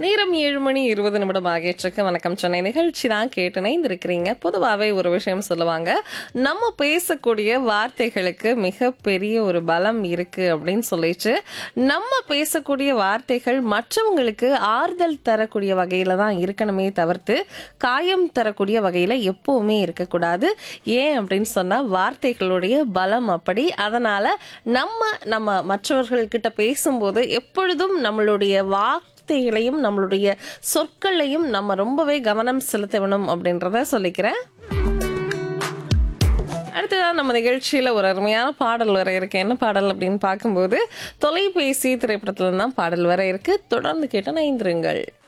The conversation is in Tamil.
நேரம் ஏழு மணி இருபது நிமிடம் ஆகியிருக்கு வணக்கம் சென்னை நிகழ்ச்சி தான் கேட்டு இணைந்திருக்கிறீங்க பொதுவாகவே ஒரு விஷயம் சொல்லுவாங்க நம்ம பேசக்கூடிய வார்த்தைகளுக்கு மிகப்பெரிய ஒரு பலம் இருக்கு அப்படின்னு சொல்லிட்டு நம்ம பேசக்கூடிய வார்த்தைகள் மற்றவங்களுக்கு ஆறுதல் தரக்கூடிய வகையில தான் இருக்கணுமே தவிர்த்து காயம் தரக்கூடிய வகையில எப்பவுமே இருக்கக்கூடாது ஏன் அப்படின்னு சொன்னா வார்த்தைகளுடைய பலம் அப்படி அதனால நம்ம நம்ம மற்றவர்கள்கிட்ட பேசும்போது எப்பொழுதும் நம்மளுடைய வார்த்தைகளையும் நம்மளுடைய சொற்களையும் நம்ம ரொம்பவே கவனம் செலுத்த வேணும் அப்படின்றத சொல்லிக்கிறேன் அடுத்ததான் நம்ம நிகழ்ச்சியில ஒரு அருமையான பாடல் வர இருக்கு என்ன பாடல் அப்படின்னு பார்க்கும்போது தொலைபேசி திரைப்படத்துல தான் பாடல் வர இருக்கு தொடர்ந்து கேட்டு நைந்திருங்கள்